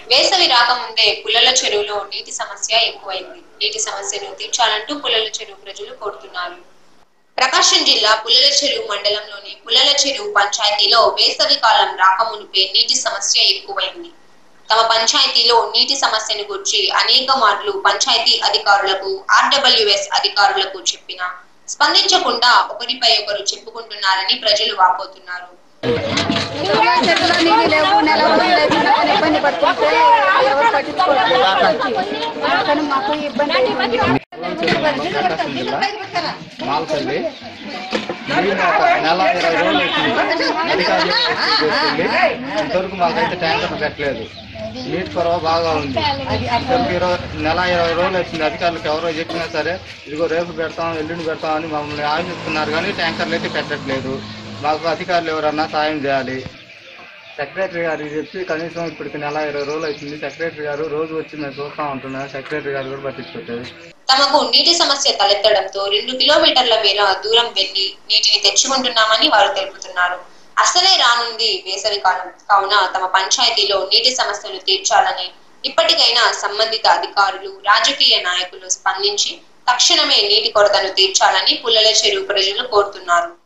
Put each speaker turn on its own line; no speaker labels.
వేసవి రాకముందే పుల్లల చెరువులో నీటి సమస్య ఎక్కువైంది నీటి సమస్యను తీర్చాలంటూ పుల్లల చెరువు ప్రజలు కోరుతున్నారు ప్రకాశం జిల్లా పుల్లల చెరువు మండలంలోని పుల్లల చెరువు పంచాయతీలో వేసవి కాలం రాకమునిపే నీటి సమస్య ఎక్కువైంది తమ పంచాయతీలో నీటి సమస్యను గురించి అనేక మార్లు పంచాయతీ అధికారులకు ఆర్డబ్ల్యూఎస్ అధికారులకు చెప్పినా స్పందించకుండా ఒకరిపై ఒకరు చెప్పుకుంటున్నారని ప్రజలు వాపోతున్నారు
చెరువులో నీళ్ళు లేవు నెల రోజులు అవుతున్నా కానీ ఇబ్బంది పడుతుంటే ఎవరు పట్టించుకోవట్లేదు కానీ మాకు ఇబ్బంది అవుతుంది.
ప్రకాశం జిల్లా మాల్పల్లి మిగిలిన ఒక నెల ఇరవై రోజులు వచ్చింది అధికారులు వచ్చింది ఇంతవరకు మాకైతే ట్యాంకర్ పెట్టలేదు నీటి కొరవ బాగా ఉంది ఇంతవరకు ఇరవై నెల ఇరవై రోజులు వచ్చింది అధికారులకు ఎవరో చెప్పినా సరే ఇదిగో రేపు పెడతాం ఎల్లుండి పెడతాం అని మమ్మల్ని ఆశిస్తున్నారు కానీ ట్యాంకర్లు అయితే పెట్టట్లేదు మాకు అధికారులు ఎవరన్నా సాయం చేయాలి సెక్రటరీ గారికి చెప్పి కనీసం ఇప్పటికి నెల ఇరవై రోజులు అవుతుంది సెక్రటరీ గారు రోజు వచ్చి మేము చూస్తా ఉంటున్నాం సెక్రటరీ గారు కూడా పట్టించుకోలేదు
తమకు నీటి సమస్య తలెత్తడంతో రెండు కిలోమీటర్ల మేర దూరం వెళ్లి నీటిని తెచ్చుకుంటున్నామని వారు తెలుపుతున్నారు అసలే రానుంది వేసవి కాలం కావున తమ పంచాయతీలో నీటి సమస్యలు తీర్చాలని ఇప్పటికైనా సంబంధిత అధికారులు రాజకీయ నాయకులు స్పందించి తక్షణమే నీటి కొరతను తీర్చాలని పుల్లల చెరువు ప్రజలు కోరుతున్నారు